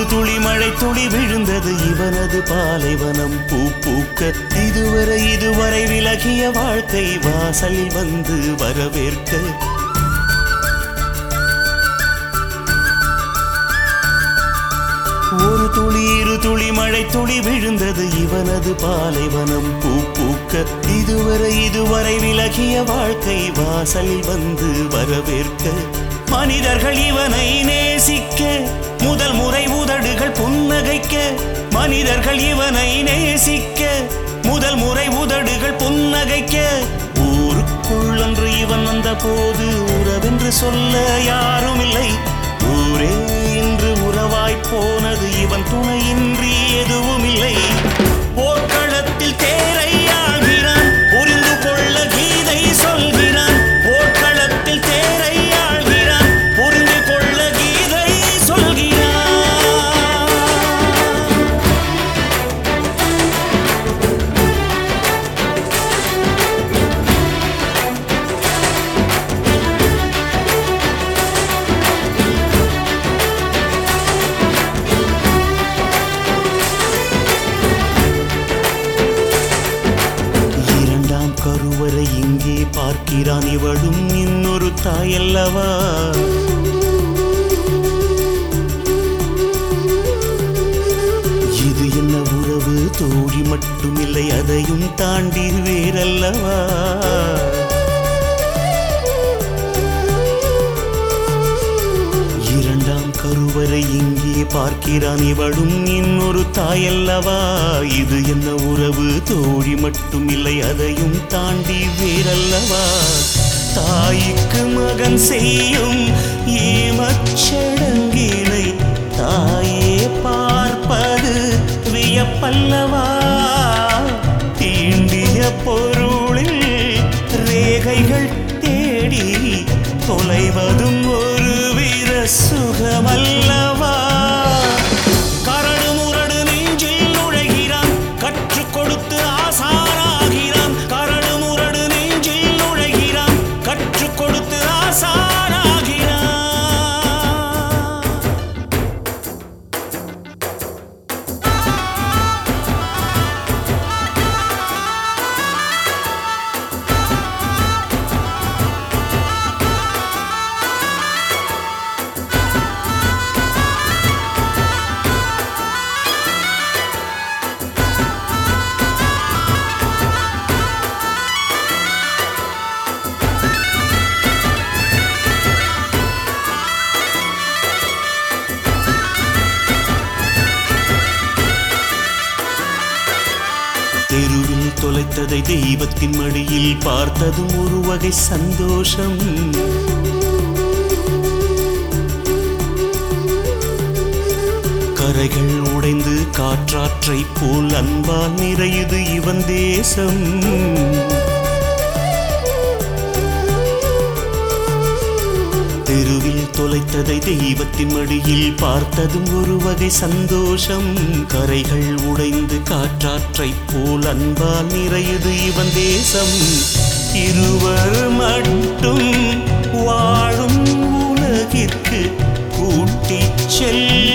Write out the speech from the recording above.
துளி மழை துளி விழுந்தது இவனது பாலைவனம் பூ பூக்க இதுவரை இதுவரை விலகிய வாழ்க்கை வாசலில் வந்து வரவேற்க ஒரு துளி இரு துளி மழை துளி விழுந்தது இவனது பாலைவனம் பூ பூக்க இதுவரை இதுவரை விலகிய வாழ்க்கை வாசலில் வந்து வரவேற்க மனிதர்கள் இவனை நேசிக்க முதல் முறை உதடுகள் புன்னகைக்க மனிதர்கள் இவனை நேசிக்க முதல் முறை உதடுகள் புன்னகைக்க ஊருக்குள் அன்று இவன் வந்த போது உறவென்று சொல்ல யாரும் இல்லை ஊரே இன்று உறவாய் போனது இவன் துணையின்றி எதுவும் இல்லை போர்க்களத்தில் தேரை ஆழ்கிறான் புரிந்து கொள்ள கீதை சொல்கிறான் போர்க்களத்தில் தேரை ஆழ்கிறான் புரிந்து கொள்ள கீதை சொல்கிறான் இரண்டாம் கருவறை இங்கே பார்க்கிறான் இவளும் இன்னொரு தாயல்லவா இது என்ன உறவு தோழி மட்டுமில்லை அதையும் தாண்டி வேறல்லவா இரண்டாம் கருவறை இங்கே பார்க்கிறான் இவளும் இன்னொரு தாயல்லவா இது என்ன உறவு தோழி மட்டும் இல்லை அதையும் தாண்டி வேறல்லவா தாய்க்கு மகன் செய்யும் ஏமச்சடங்கினை தாயே பார்ப்பது வியப்பல்லவா தீண்டிய பொருளில் ரேகைகள் தேடி தொலைவதும் ஒரு வீர சுகமல்லவா கரடு முரடு நெஞ்சில் நுழைகிறான் கற்றுக் கொடுத்து ஆசானாகிறான் கரடு முரடு நெஞ்சில் நுழைகிறான் கற்றுக் கொடுத்து ஆசானாகிறான் தெருவில் தொலைத்ததை தெய்வத்தின் மடியில் பார்த்ததும் ஒரு வகை சந்தோஷம் கரைகள் உடைந்து காற்றாற்றை போல் அன்பால் நிறையுது இவன் தேசம் தெருவில் தொலைத்ததை தெய்வத்தின் மடியில் பார்த்ததும் ஒரு வகை சந்தோஷம் கரைகள் உடைந்து காற்றாற்றை போல் அன்பால் நிறையுது இவன் தேசம் இருவர் மட்டும் வாழும் உலகிற்கு கூட்டிச் செல்ல